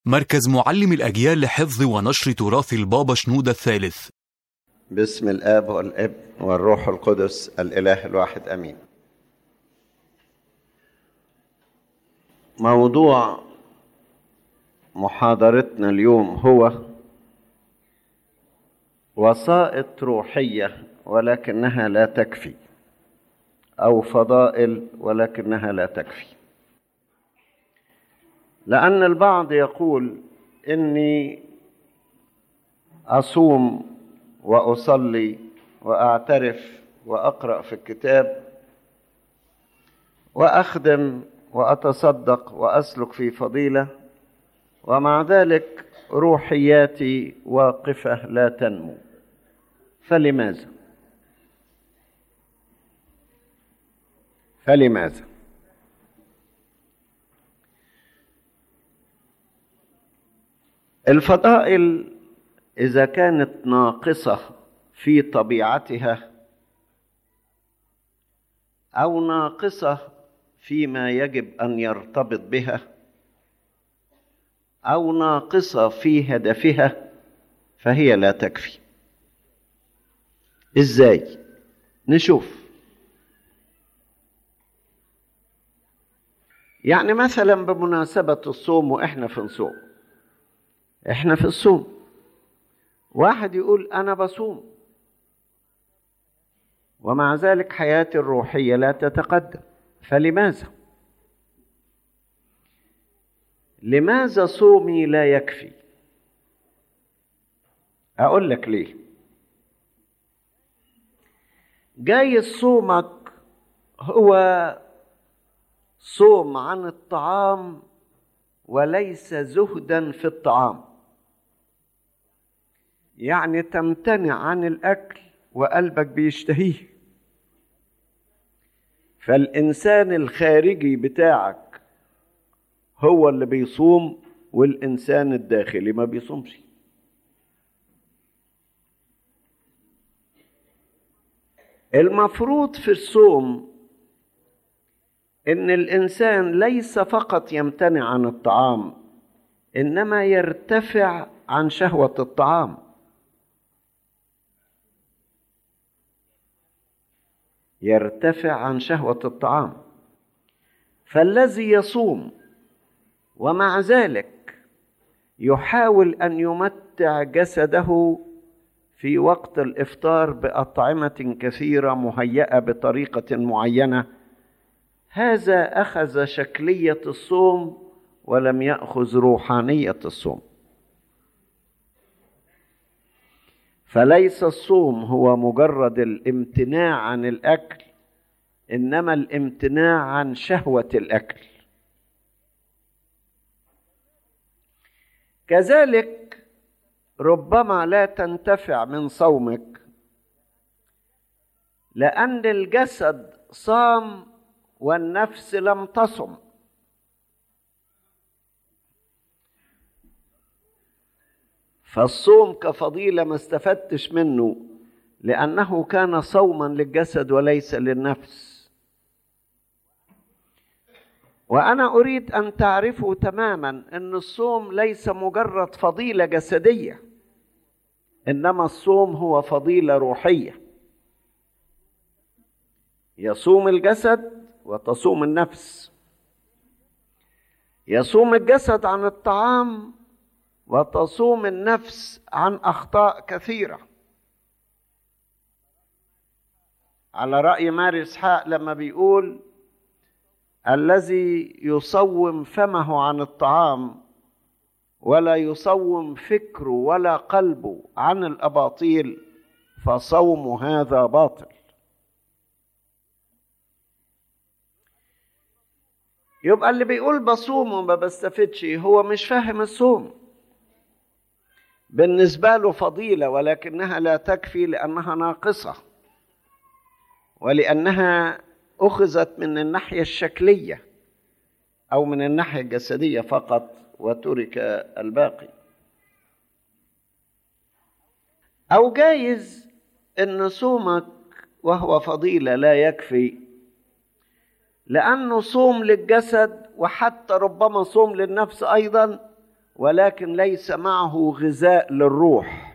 مركز معلم الأجيال لحفظ ونشر تراث البابا شنودة الثالث باسم الاب والابن والروح القدس الاله الواحد امين موضوع محاضرتنا اليوم هو وسائط روحيه ولكنها لا تكفي او فضائل ولكنها لا تكفي لان البعض يقول اني اصوم واصلي واعترف واقرا في الكتاب واخدم واتصدق واسلك في فضيله ومع ذلك روحياتي واقفه لا تنمو فلماذا فلماذا الفضائل اذا كانت ناقصه في طبيعتها او ناقصه فيما يجب ان يرتبط بها او ناقصه في هدفها فهي لا تكفي ازاي نشوف يعني مثلا بمناسبه الصوم واحنا في الصوم احنا في الصوم واحد يقول انا بصوم ومع ذلك حياتي الروحيه لا تتقدم فلماذا لماذا صومي لا يكفي اقول لك ليه جاي صومك هو صوم عن الطعام وليس زهدا في الطعام يعني تمتنع عن الاكل وقلبك بيشتهيه فالانسان الخارجي بتاعك هو اللي بيصوم والانسان الداخلي ما بيصومش المفروض في الصوم ان الانسان ليس فقط يمتنع عن الطعام انما يرتفع عن شهوه الطعام يرتفع عن شهوه الطعام فالذي يصوم ومع ذلك يحاول ان يمتع جسده في وقت الافطار باطعمه كثيره مهيئه بطريقه معينه هذا اخذ شكليه الصوم ولم ياخذ روحانيه الصوم فليس الصوم هو مجرد الامتناع عن الاكل انما الامتناع عن شهوه الاكل كذلك ربما لا تنتفع من صومك لان الجسد صام والنفس لم تصم فالصوم كفضيلة ما استفدتش منه لأنه كان صوما للجسد وليس للنفس وأنا أريد أن تعرفوا تماما أن الصوم ليس مجرد فضيلة جسدية إنما الصوم هو فضيلة روحية يصوم الجسد وتصوم النفس يصوم الجسد عن الطعام وتصوم النفس عن اخطاء كثيره على راي ماري اسحاق لما بيقول الذي يصوم فمه عن الطعام ولا يصوم فكره ولا قلبه عن الاباطيل فصوم هذا باطل يبقى اللي بيقول بصوم وما بستفدش هو مش فاهم الصوم بالنسبه له فضيله ولكنها لا تكفي لانها ناقصه ولانها اخذت من الناحيه الشكليه او من الناحيه الجسديه فقط وترك الباقي او جايز ان صومك وهو فضيله لا يكفي لانه صوم للجسد وحتى ربما صوم للنفس ايضا ولكن ليس معه غذاء للروح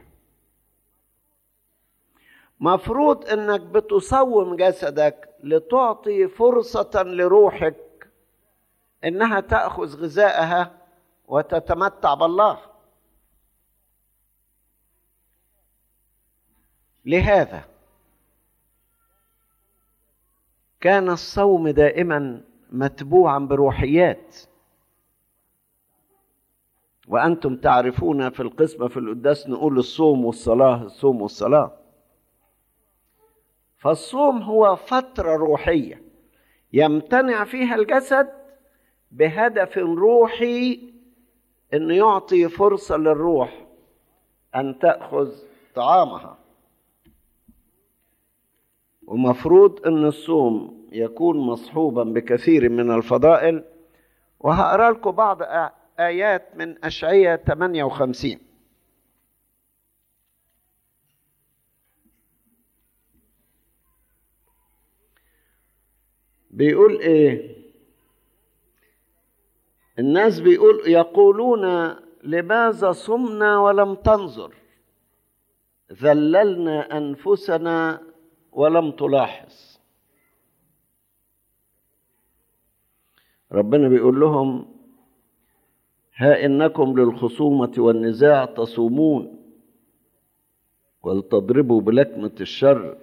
مفروض انك بتصوم جسدك لتعطي فرصه لروحك انها تاخذ غذاءها وتتمتع بالله لهذا كان الصوم دائما متبوعا بروحيات وانتم تعرفون في القسمه في القداس نقول الصوم والصلاه الصوم والصلاه فالصوم هو فتره روحيه يمتنع فيها الجسد بهدف روحي انه يعطي فرصه للروح ان تاخذ طعامها ومفروض ان الصوم يكون مصحوبا بكثير من الفضائل وهقرا لكم بعض ايات من اشعياء 58 بيقول ايه الناس بيقول يقولون لماذا صمنا ولم تنظر ذللنا انفسنا ولم تلاحظ ربنا بيقول لهم ها انكم للخصومه والنزاع تصومون ولتضربوا بلكمه الشر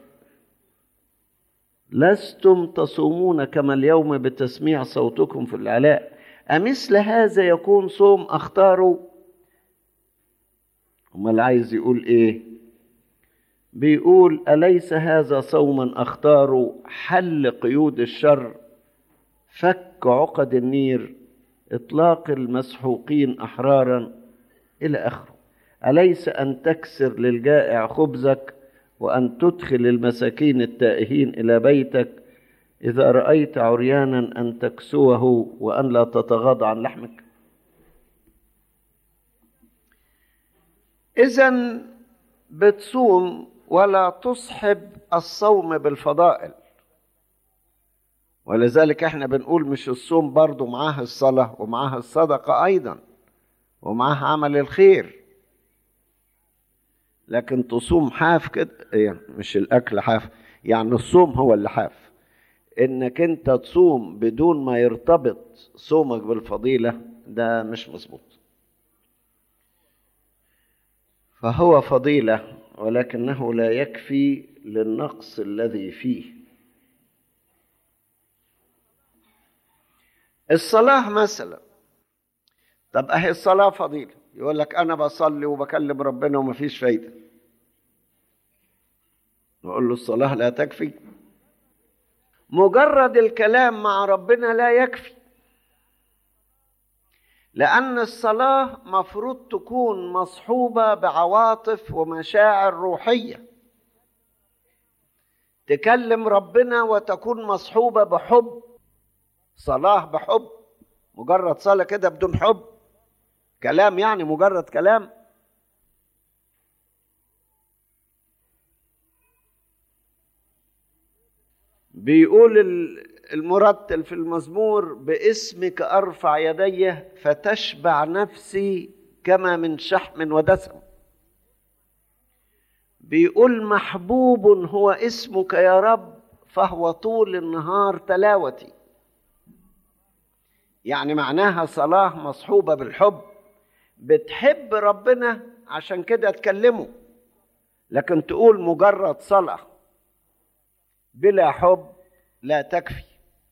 لستم تصومون كما اليوم بتسميع صوتكم في العلاء أمثل هذا يكون صوم أختاره امال عايز يقول ايه بيقول اليس هذا صوما اختاره حل قيود الشر فك عقد النير اطلاق المسحوقين احرارا الى اخره اليس ان تكسر للجائع خبزك وان تدخل المساكين التائهين الى بيتك اذا رايت عريانا ان تكسوه وان لا تتغاضى عن لحمك اذا بتصوم ولا تصحب الصوم بالفضائل ولذلك احنا بنقول مش الصوم برضو معاه الصلاة ومعاه الصدقة أيضا ومعاه عمل الخير لكن تصوم حاف كده يعني مش الأكل حاف يعني الصوم هو اللي حاف إنك أنت تصوم بدون ما يرتبط صومك بالفضيلة ده مش مظبوط فهو فضيلة ولكنه لا يكفي للنقص الذي فيه الصلاة مثلا طب اهي الصلاة فضيلة يقول لك انا بصلي وبكلم ربنا ومفيش فايدة نقول له الصلاة لا تكفي مجرد الكلام مع ربنا لا يكفي لأن الصلاة مفروض تكون مصحوبة بعواطف ومشاعر روحية تكلم ربنا وتكون مصحوبة بحب صلاة بحب مجرد صلاة كده بدون حب كلام يعني مجرد كلام بيقول المرتل في المزمور باسمك ارفع يدي فتشبع نفسي كما من شحم ودسم بيقول محبوب هو اسمك يا رب فهو طول النهار تلاوتي يعني معناها صلاه مصحوبه بالحب بتحب ربنا عشان كده تكلمه لكن تقول مجرد صلاه بلا حب لا تكفي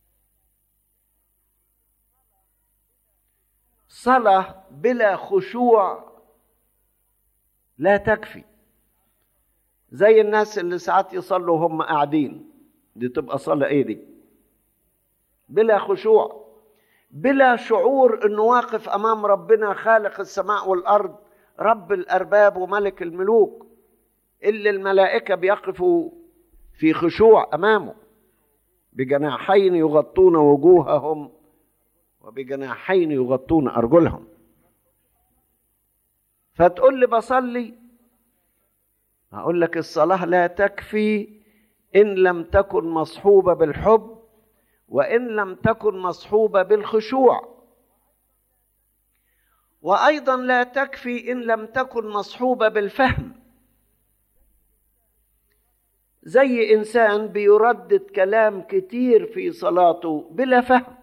صلاة بلا خشوع لا تكفي زي الناس اللي ساعات يصلوا وهم قاعدين دي تبقى صلاة ايه دي بلا خشوع بلا شعور انه واقف امام ربنا خالق السماء والارض رب الارباب وملك الملوك اللي الملائكة بيقفوا في خشوع امامه بجناحين يغطون وجوههم وبجناحين يغطون ارجلهم فتقول لي بصلي هقول لك الصلاه لا تكفي ان لم تكن مصحوبه بالحب وان لم تكن مصحوبه بالخشوع وايضا لا تكفي ان لم تكن مصحوبه بالفهم زي انسان بيردد كلام كتير في صلاته بلا فهم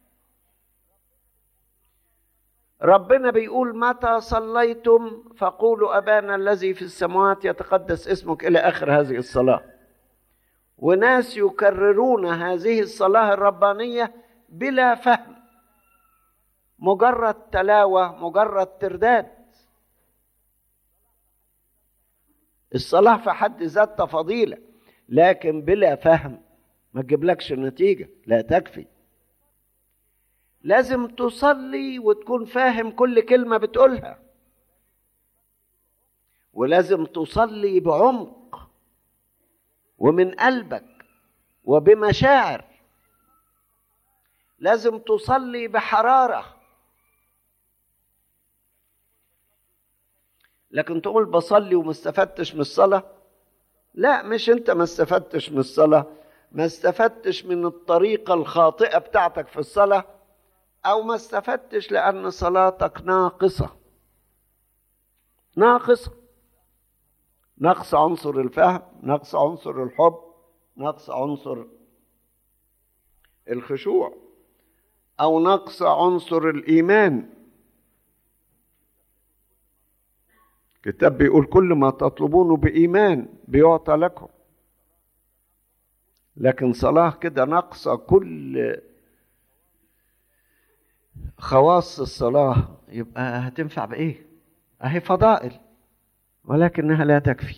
ربنا بيقول متى صليتم فقولوا ابانا الذي في السماوات يتقدس اسمك الى اخر هذه الصلاه وناس يكررون هذه الصلاه الربانيه بلا فهم مجرد تلاوه مجرد ترداد الصلاه في حد ذاتها فضيله لكن بلا فهم ما تجيبلكش نتيجه لا تكفي لازم تصلي وتكون فاهم كل كلمه بتقولها ولازم تصلي بعمق ومن قلبك وبمشاعر لازم تصلي بحراره لكن تقول بصلي وما استفدتش من الصلاه لا مش انت ما استفدتش من الصلاه ما استفدتش من الطريقه الخاطئه بتاعتك في الصلاه او ما استفدتش لان صلاتك ناقصه ناقصه نقص عنصر الفهم نقص عنصر الحب نقص عنصر الخشوع او نقص عنصر الايمان الكتاب بيقول كل ما تطلبونه بايمان بيعطى لكم لكن صلاه كده ناقصه كل خواص الصلاه يبقى هتنفع بايه اهي فضائل ولكنها لا تكفي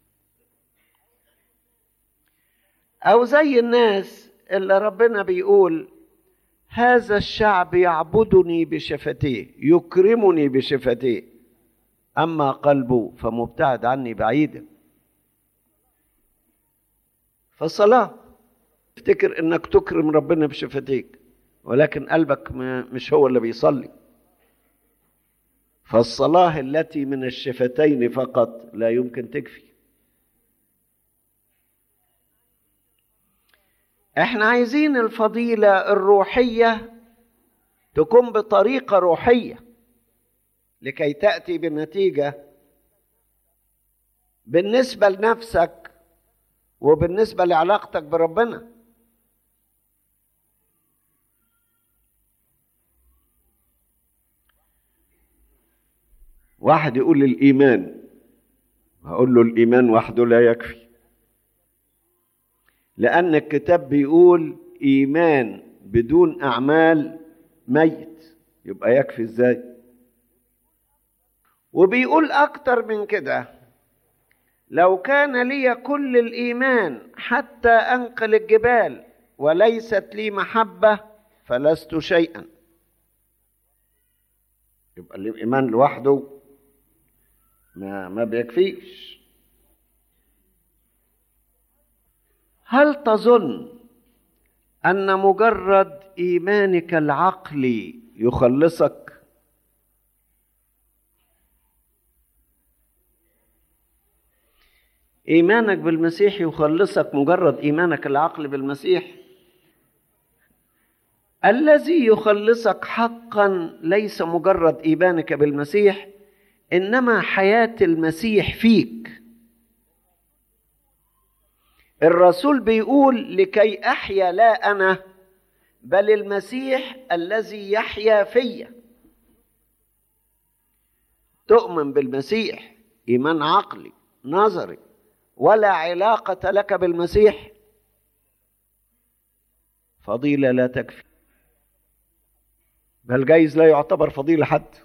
او زي الناس اللي ربنا بيقول هذا الشعب يعبدني بشفتيه يكرمني بشفتيه اما قلبه فمبتعد عني بعيدا فالصلاه افتكر انك تكرم ربنا بشفتيك ولكن قلبك مش هو اللي بيصلي فالصلاه التي من الشفتين فقط لا يمكن تكفي احنا عايزين الفضيله الروحيه تكون بطريقه روحيه لكي تاتي بنتيجه بالنسبه لنفسك وبالنسبه لعلاقتك بربنا واحد يقول الايمان هقول له الايمان وحده لا يكفي لان الكتاب بيقول ايمان بدون اعمال ميت يبقى يكفي ازاي وبيقول اكتر من كده لو كان لي كل الايمان حتى انقل الجبال وليست لي محبه فلست شيئا يبقى الايمان لوحده ما ما بيكفيش هل تظن ان مجرد ايمانك العقلي يخلصك ايمانك بالمسيح يخلصك مجرد ايمانك العقلي بالمسيح الذي يخلصك حقا ليس مجرد ايمانك بالمسيح انما حياه المسيح فيك الرسول بيقول لكي احيا لا انا بل المسيح الذي يحيا فيا تؤمن بالمسيح ايمان عقلي نظري ولا علاقه لك بالمسيح فضيله لا تكفي بل جايز لا يعتبر فضيله حد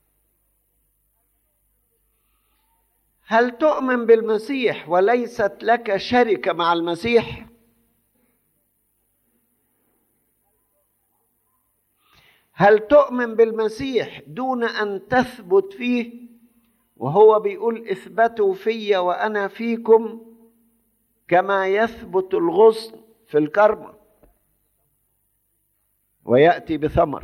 هل تؤمن بالمسيح وليست لك شركه مع المسيح هل تؤمن بالمسيح دون ان تثبت فيه وهو بيقول اثبتوا في وانا فيكم كما يثبت الغصن في الكرمه وياتي بثمر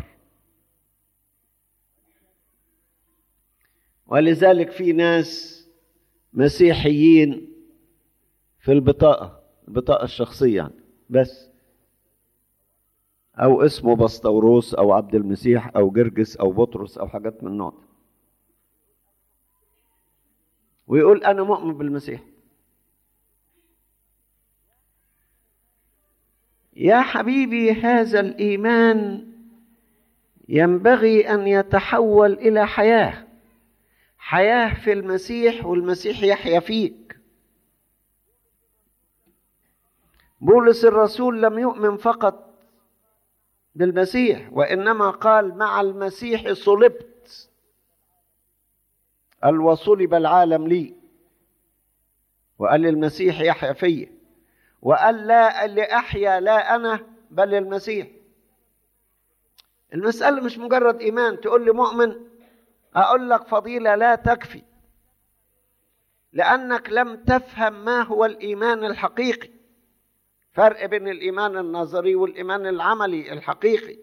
ولذلك في ناس مسيحيين في البطاقة البطاقة الشخصية يعني بس او اسمه بسطوروس او عبد المسيح او جرجس او بطرس او حاجات من النوع ده ويقول انا مؤمن بالمسيح يا حبيبي هذا الايمان ينبغي ان يتحول الى حياه حياه في المسيح والمسيح يحيا فيك بولس الرسول لم يؤمن فقط بالمسيح وانما قال مع المسيح صلبت قال وصلب العالم لي وقال المسيح يحيا فيا وقال لا لأحيا لا أنا بل المسيح المسألة مش مجرد إيمان تقول لي مؤمن أقول لك فضيلة لا تكفي لأنك لم تفهم ما هو الإيمان الحقيقي فرق بين الإيمان النظري والإيمان العملي الحقيقي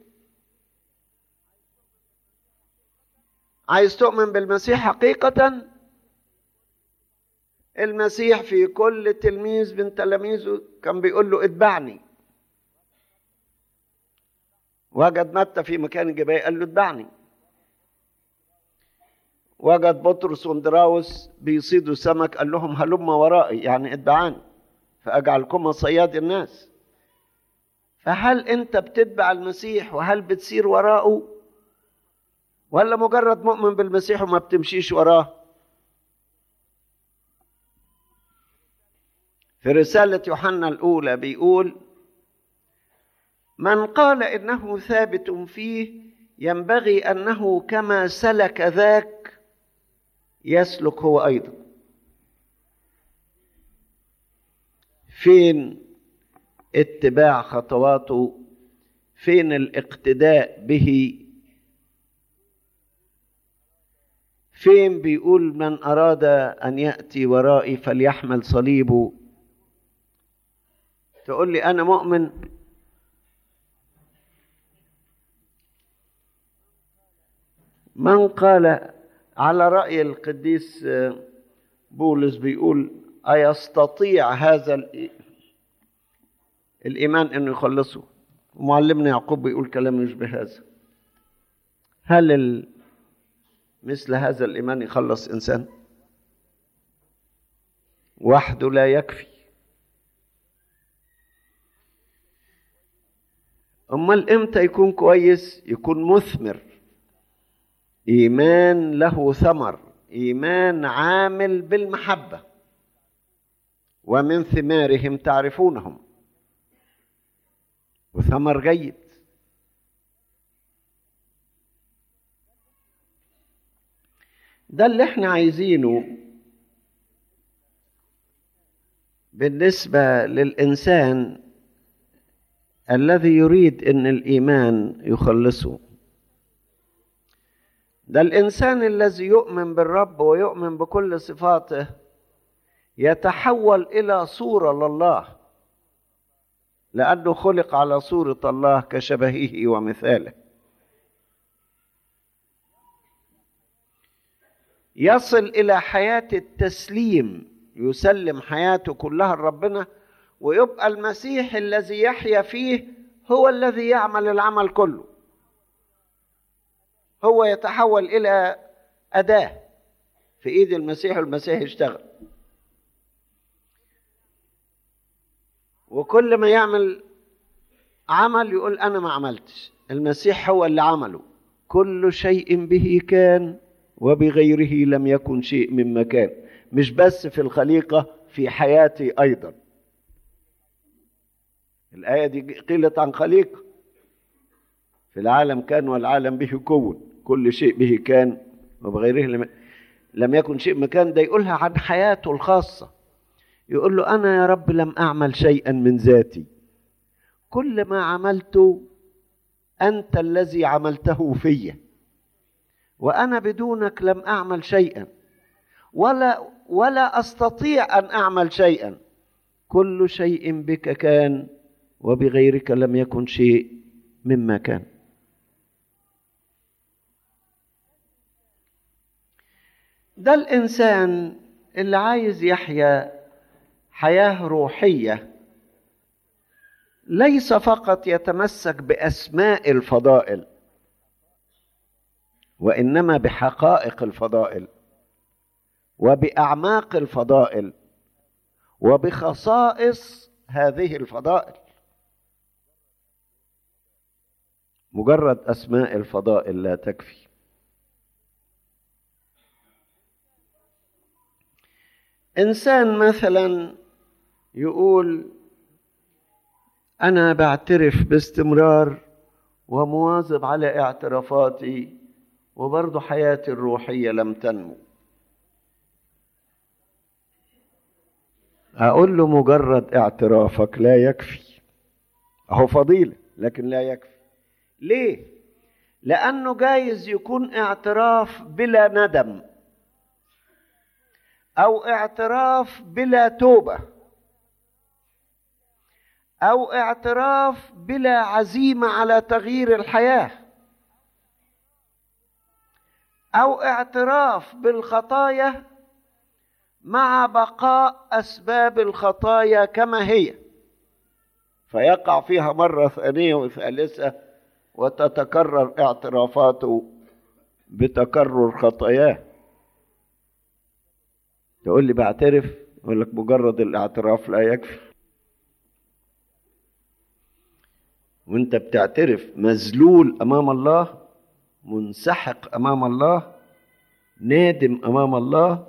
عايز تؤمن بالمسيح حقيقة المسيح في كل تلميذ من تلاميذه كان بيقول له اتبعني وجد متى في مكان الجباية قال له اتبعني وجد بطرس واندراوس بيصيدوا سمك قال لهم هلم ورائي يعني اتبعاني فأجعلكما صياد الناس فهل أنت بتتبع المسيح وهل بتسير وراءه ولا مجرد مؤمن بالمسيح وما بتمشيش وراه في رسالة يوحنا الأولى بيقول من قال إنه ثابت فيه ينبغي أنه كما سلك ذاك يسلك هو أيضا فين اتباع خطواته فين الاقتداء به فين بيقول من أراد أن يأتي ورائي فليحمل صليبه تقول لي أنا مؤمن من قال على رأي القديس بولس بيقول أيستطيع هذا الإيمان أنه يخلصه ومعلمنا يعقوب بيقول كلام يشبه هذا هل ال... مثل هذا الإيمان يخلص إنسان وحده لا يكفي أمال إمتى يكون كويس يكون مثمر إيمان له ثمر إيمان عامل بالمحبة ومن ثمارهم تعرفونهم وثمر جيد ده اللي احنا عايزينه بالنسبة للإنسان الذي يريد ان الايمان يخلصه ده الانسان الذي يؤمن بالرب ويؤمن بكل صفاته يتحول الى صوره لله لانه خلق على صوره الله كشبهه ومثاله يصل الى حياه التسليم يسلم حياته كلها لربنا ويبقى المسيح الذي يحيا فيه هو الذي يعمل العمل كله هو يتحول الى اداه في ايد المسيح والمسيح يشتغل وكل ما يعمل عمل يقول انا ما عملتش المسيح هو اللي عمله كل شيء به كان وبغيره لم يكن شيء مما كان مش بس في الخليقه في حياتي ايضا الآية دي قيلت عن خليقة في العالم كان والعالم به كون كل شيء به كان وبغيره لم, لم يكن شيء مكان ده يقولها عن حياته الخاصة يقول له أنا يا رب لم أعمل شيئا من ذاتي كل ما عملته أنت الذي عملته في وأنا بدونك لم أعمل شيئا ولا ولا أستطيع أن أعمل شيئا كل شيء بك كان وبغيرك لم يكن شيء مما كان ده الانسان اللي عايز يحيا حياه روحيه ليس فقط يتمسك باسماء الفضائل وانما بحقائق الفضائل وباعماق الفضائل وبخصائص هذه الفضائل مجرد اسماء الفضائل لا تكفي انسان مثلا يقول انا بعترف باستمرار ومواظب على اعترافاتي وبرضه حياتي الروحيه لم تنمو اقول له مجرد اعترافك لا يكفي اهو فضيله لكن لا يكفي ليه لانه جايز يكون اعتراف بلا ندم او اعتراف بلا توبه او اعتراف بلا عزيمه على تغيير الحياه او اعتراف بالخطايا مع بقاء اسباب الخطايا كما هي فيقع فيها مره ثانيه وثالثه وتتكرر اعترافاته بتكرر خطاياه تقول لي بعترف يقول لك مجرد الاعتراف لا يكفي وانت بتعترف مذلول امام الله منسحق امام الله نادم امام الله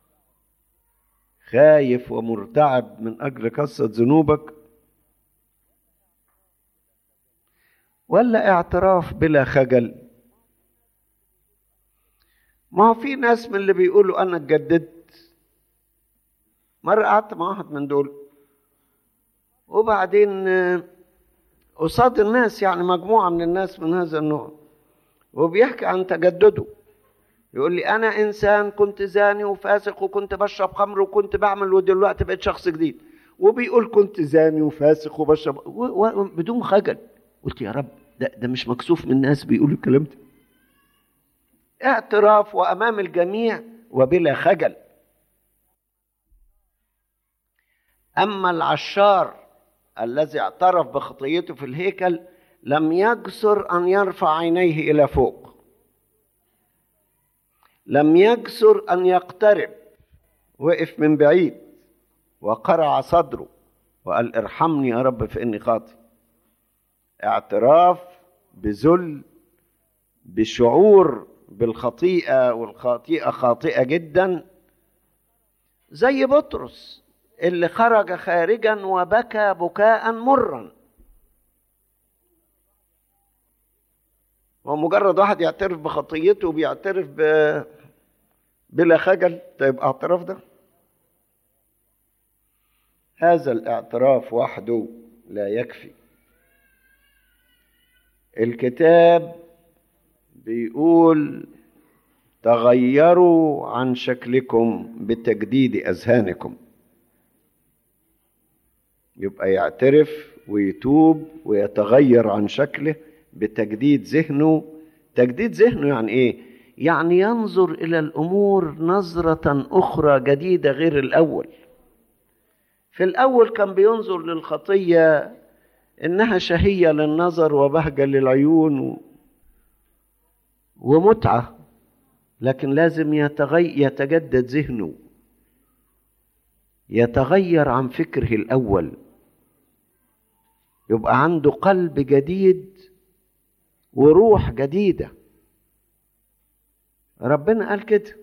خايف ومرتعب من اجل كثره ذنوبك ولا اعتراف بلا خجل ما هو في ناس من اللي بيقولوا انا اتجددت مره قعدت مع واحد من دول وبعدين قصاد الناس يعني مجموعه من الناس من هذا النوع وبيحكي عن تجدده يقول لي انا انسان كنت زاني وفاسق وكنت بشرب خمر وكنت بعمل ودلوقتي بقيت شخص جديد وبيقول كنت زاني وفاسق وبشرب بدون خجل قلت يا رب ده, ده مش مكسوف من الناس بيقولوا الكلام ده اعتراف وامام الجميع وبلا خجل اما العشار الذي اعترف بخطيته في الهيكل لم يجسر ان يرفع عينيه الى فوق لم يجسر ان يقترب وقف من بعيد وقرع صدره وقال ارحمني يا رب فاني خاطئ اعتراف بذل بشعور بالخطيئه والخطيئه خاطئه جدا زي بطرس اللي خرج خارجا وبكى بكاء مرا هو مجرد واحد يعترف بخطيته وبيعترف ب... بلا خجل طيب اعتراف ده هذا الاعتراف وحده لا يكفي الكتاب بيقول تغيروا عن شكلكم بتجديد اذهانكم يبقى يعترف ويتوب ويتغير عن شكله بتجديد ذهنه تجديد ذهنه يعني ايه يعني ينظر الى الامور نظره اخرى جديده غير الاول في الاول كان بينظر للخطيه انها شهيه للنظر وبهجه للعيون و... ومتعه لكن لازم يتغي... يتجدد ذهنه يتغير عن فكره الاول يبقى عنده قلب جديد وروح جديده ربنا قال كده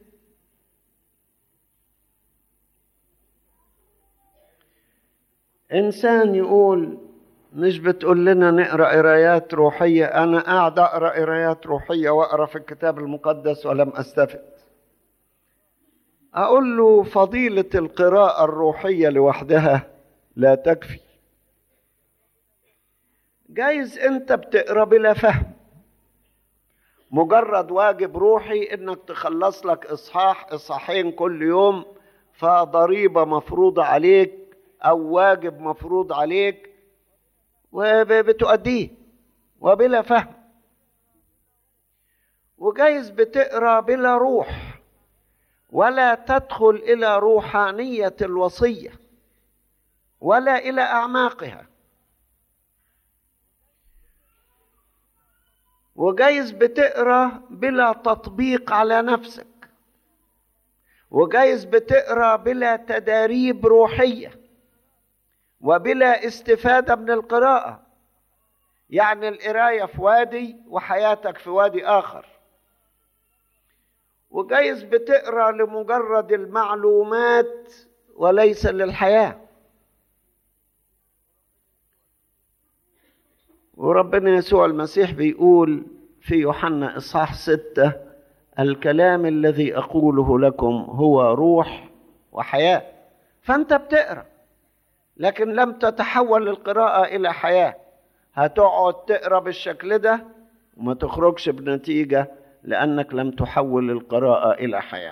انسان يقول مش بتقول لنا نقرا قرايات روحيه انا قاعد اقرا قرايات روحيه واقرا في الكتاب المقدس ولم استفد اقول له فضيله القراءه الروحيه لوحدها لا تكفي جايز انت بتقرا بلا فهم مجرد واجب روحي انك تخلص لك اصحاح اصحاحين كل يوم فضريبه مفروضه عليك او واجب مفروض عليك وبتؤديه وبلا فهم وجايز بتقرا بلا روح ولا تدخل الى روحانيه الوصيه ولا الى اعماقها وجايز بتقرا بلا تطبيق على نفسك وجايز بتقرا بلا تداريب روحيه وبلا استفاده من القراءه يعني القرايه في وادي وحياتك في وادي اخر وجايز بتقرا لمجرد المعلومات وليس للحياه وربنا يسوع المسيح بيقول في يوحنا اصحاح سته الكلام الذي اقوله لكم هو روح وحياه فانت بتقرا لكن لم تتحول القراءه الى حياه هتقعد تقرا بالشكل ده وما تخرجش بنتيجه لانك لم تحول القراءه الى حياه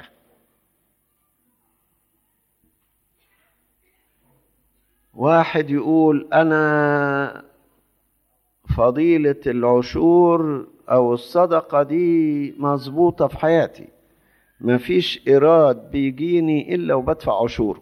واحد يقول انا فضيله العشور او الصدقه دي مظبوطه في حياتي مفيش ايراد بيجيني الا وبدفع عشوره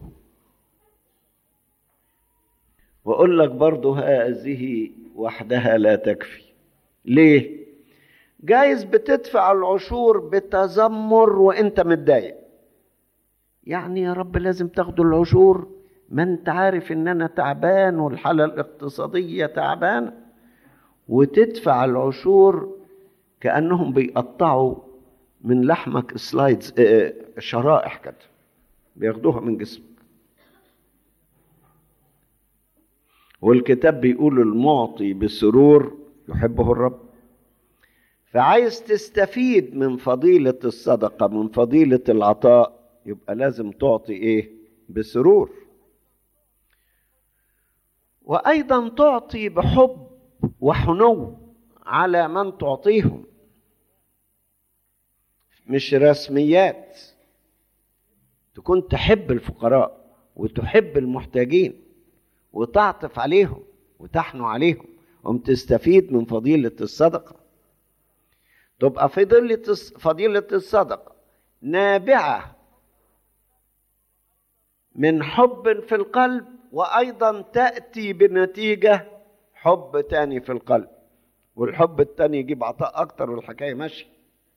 واقول لك برضه هذه وحدها لا تكفي ليه جايز بتدفع العشور بتذمر وانت متضايق يعني يا رب لازم تاخدوا العشور ما انت عارف ان انا تعبان والحاله الاقتصاديه تعبانه وتدفع العشور كانهم بيقطعوا من لحمك سلايدز شرائح كده بياخدوها من جسمك والكتاب بيقول المعطي بسرور يحبه الرب فعايز تستفيد من فضيلة الصدقة من فضيلة العطاء يبقى لازم تعطي ايه بسرور وايضا تعطي بحب وحنو على من تعطيهم مش رسميات تكون تحب الفقراء وتحب المحتاجين وتعطف عليهم وتحنو عليهم وتستفيد من فضيلة الصدقة تبقى فضيلة فضيلة الصدقة نابعة من حب في القلب وأيضا تأتي بنتيجة حب تاني في القلب والحب التاني يجيب عطاء أكتر والحكاية ماشية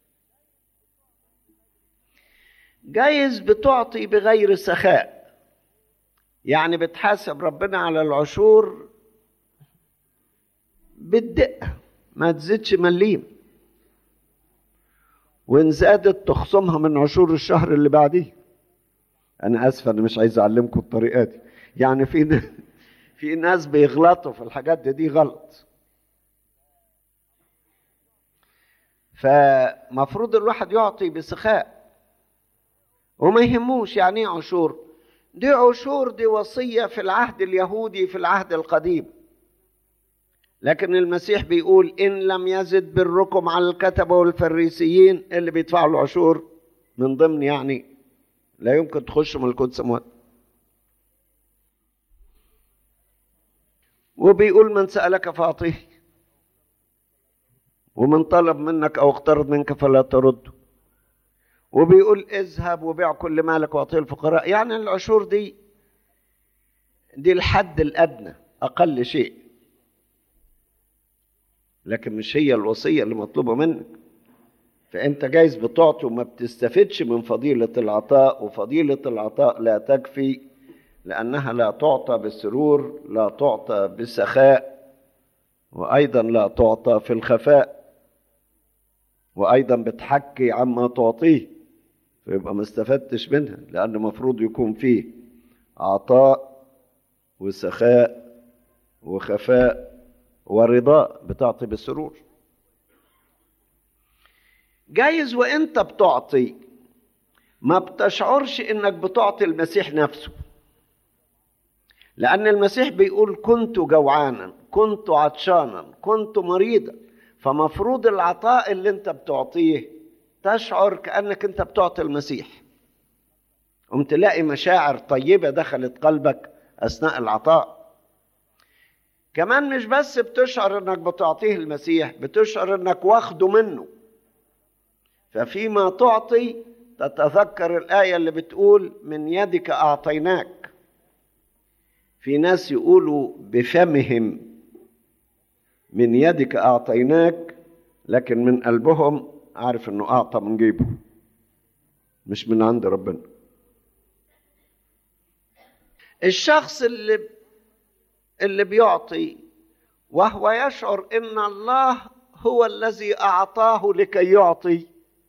جايز بتعطي بغير سخاء يعني بتحاسب ربنا على العشور بالدقة ما تزيدش مليم وإن زادت تخصمها من عشور الشهر اللي بعديه أنا آسف أنا مش عايز أعلمكم الطريقة دي يعني في في ناس بيغلطوا في الحاجات دي دي غلط فمفروض الواحد يعطي بسخاء وما يهموش يعني ايه عشور دي عشور دي وصية في العهد اليهودي في العهد القديم لكن المسيح بيقول إن لم يزد بركم على الكتبة والفريسيين اللي بيدفعوا العشور من ضمن يعني لا يمكن تخش ملكوت سموات وبيقول من سألك فأعطيه ومن طلب منك أو اقترض منك فلا ترده وبيقول اذهب وبيع كل مالك واعطيه الفقراء يعني العشور دي دي الحد الادنى اقل شيء لكن مش هي الوصيه اللي مطلوبه منك فانت جايز بتعطي وما بتستفدش من فضيله العطاء وفضيله العطاء لا تكفي لانها لا تعطى بالسرور لا تعطى بالسخاء وايضا لا تعطى في الخفاء وايضا بتحكي عما تعطيه فيبقى ما استفدتش منها لأن المفروض يكون فيه عطاء وسخاء وخفاء ورضاء بتعطي بالسرور جايز وانت بتعطي ما بتشعرش انك بتعطي المسيح نفسه لأن المسيح بيقول كنت جوعانا كنت عطشانا كنت مريضا فمفروض العطاء اللي انت بتعطيه تشعر كأنك أنت بتعطي المسيح قم تلاقي مشاعر طيبة دخلت قلبك أثناء العطاء كمان مش بس بتشعر انك بتعطيه المسيح بتشعر انك واخده منه ففيما تعطي تتذكر الآية اللي بتقول من يدك أعطيناك في ناس يقولوا بفمهم من يدك أعطيناك لكن من قلبهم عارف انه اعطى من جيبه مش من عند ربنا الشخص اللي اللي بيعطي وهو يشعر ان الله هو الذي اعطاه لكي يعطي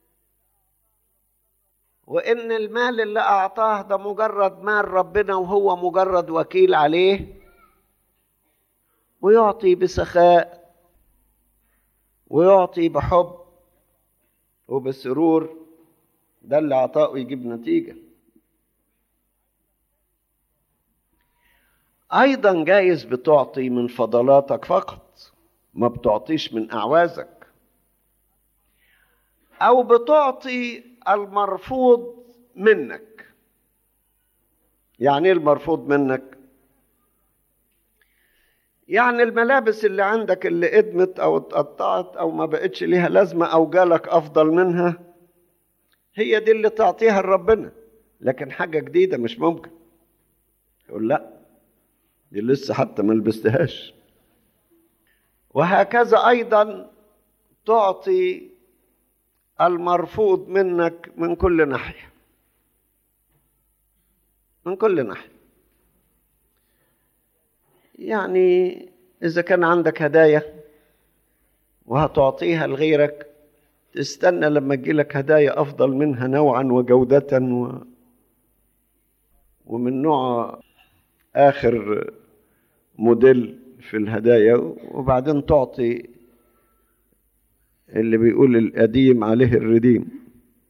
وان المال اللي اعطاه ده مجرد مال ربنا وهو مجرد وكيل عليه ويعطي بسخاء ويعطي بحب وبسرور ده اللي عطاؤه يجيب نتيجة أيضا جايز بتعطي من فضلاتك فقط ما بتعطيش من أعوازك أو بتعطي المرفوض منك يعني ايه المرفوض منك يعني الملابس اللي عندك اللي ادمت او اتقطعت او ما بقتش ليها لازمه او جالك افضل منها هي دي اللي تعطيها لربنا لكن حاجه جديده مش ممكن يقول لا دي لسه حتى ما لبستهاش وهكذا ايضا تعطي المرفوض منك من كل ناحيه من كل ناحيه يعني إذا كان عندك هدايا وهتعطيها لغيرك تستنى لما تجيلك هدايا أفضل منها نوعا وجودة و... ومن نوع آخر موديل في الهدايا وبعدين تعطي اللي بيقول القديم عليه الرديم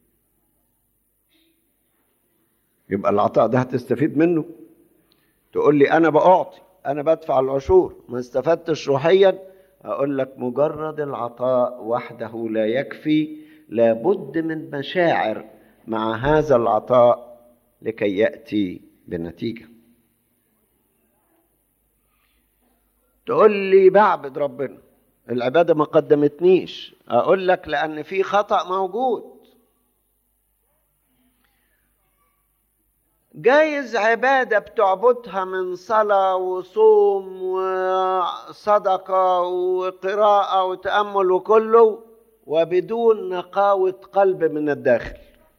يبقى العطاء ده هتستفيد منه تقول لي أنا بأعطي انا بدفع العشور ما استفدتش روحيا اقول لك مجرد العطاء وحده لا يكفي لابد من مشاعر مع هذا العطاء لكي ياتي بنتيجه تقول لي بعبد ربنا العباده ما قدمتنيش اقول لك لان في خطا موجود جايز عبادة بتعبدها من صلاة وصوم وصدقة وقراءة وتأمل وكله وبدون نقاوة قلب من الداخل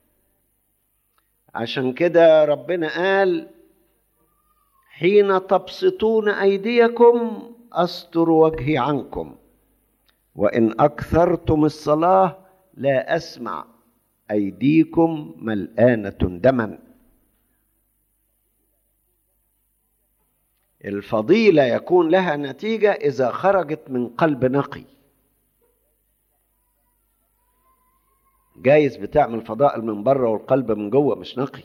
عشان كده ربنا قال حين تبسطون أيديكم أستر وجهي عنكم وإن أكثرتم الصلاة لا أسمع أيديكم ملآنة دمًا الفضيلة يكون لها نتيجة إذا خرجت من قلب نقي جايز بتعمل فضائل من بره والقلب من جوه مش نقي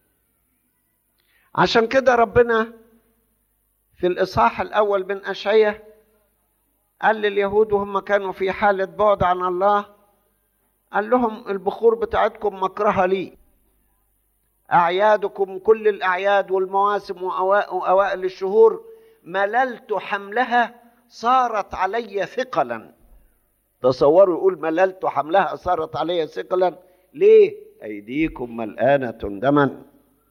عشان كده ربنا في الإصحاح الأول من أشعية قال لليهود وهم كانوا في حالة بعد عن الله قال لهم البخور بتاعتكم مكرهة لي أعيادكم كل الأعياد والمواسم وأوائل الشهور مللت حملها صارت علي ثقلا تصوروا يقول مللت حملها صارت علي ثقلا ليه أيديكم ملآنة دما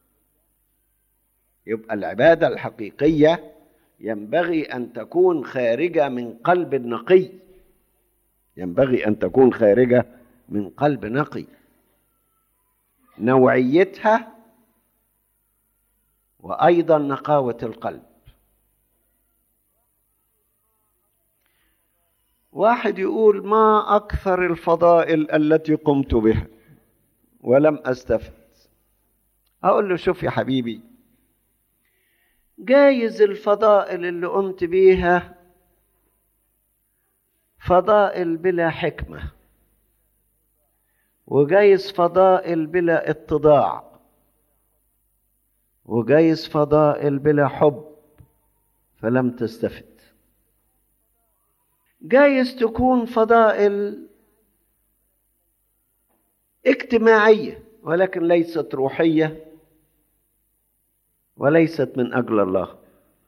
يبقى العبادة الحقيقية ينبغي أن تكون خارجة من قلب نقي ينبغي أن تكون خارجة من قلب نقي نوعيتها وايضا نقاوه القلب واحد يقول ما اكثر الفضائل التي قمت بها ولم استفد اقول له شوف يا حبيبي جايز الفضائل اللي قمت بيها فضائل بلا حكمه وجايز فضائل بلا اتضاع وجايز فضائل بلا حب فلم تستفد جايز تكون فضائل اجتماعيه ولكن ليست روحيه وليست من اجل الله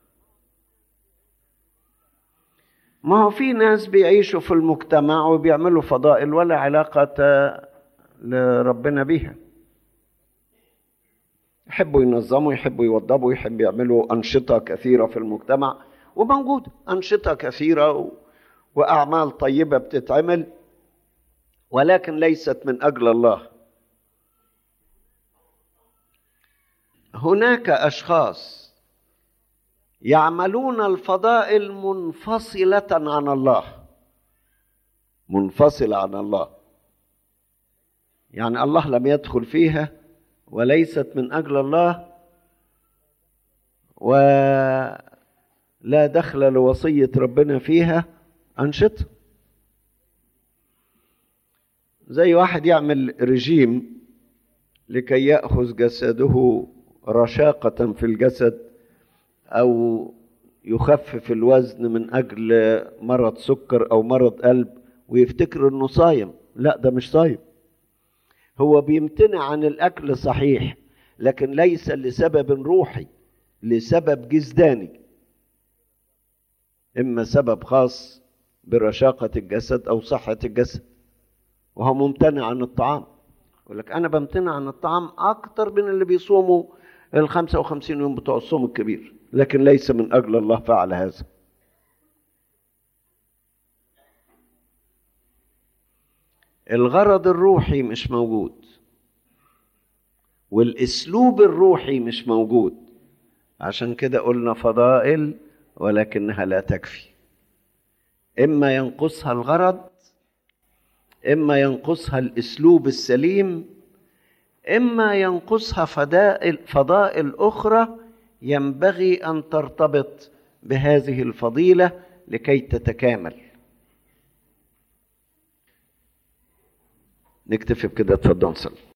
ما هو في ناس بيعيشوا في المجتمع وبيعملوا فضائل ولا علاقه لربنا بيها يحبوا ينظموا يحبوا يوضبوا يحبوا يعملوا أنشطة كثيرة في المجتمع وموجود أنشطة كثيرة و... وأعمال طيبة بتتعمل ولكن ليست من اجل الله هناك اشخاص يعملون الفضائل منفصله عن الله منفصله عن الله يعني الله لم يدخل فيها وليست من اجل الله ولا دخل لوصيه ربنا فيها انشطه زي واحد يعمل رجيم لكي ياخذ جسده رشاقه في الجسد او يخفف الوزن من اجل مرض سكر او مرض قلب ويفتكر انه صايم لا ده مش صايم هو بيمتنع عن الاكل صحيح لكن ليس لسبب روحي لسبب جسداني اما سبب خاص برشاقه الجسد او صحه الجسد وهو ممتنع عن الطعام يقول لك انا بمتنع عن الطعام اكتر من اللي بيصوموا ال 55 يوم بتوع الصوم الكبير لكن ليس من اجل الله فعل هذا الغرض الروحي مش موجود والاسلوب الروحي مش موجود عشان كده قلنا فضائل ولكنها لا تكفي اما ينقصها الغرض اما ينقصها الاسلوب السليم اما ينقصها فضائل فضائل اخرى ينبغي ان ترتبط بهذه الفضيله لكي تتكامل نكتفي بكده اتفضل صلي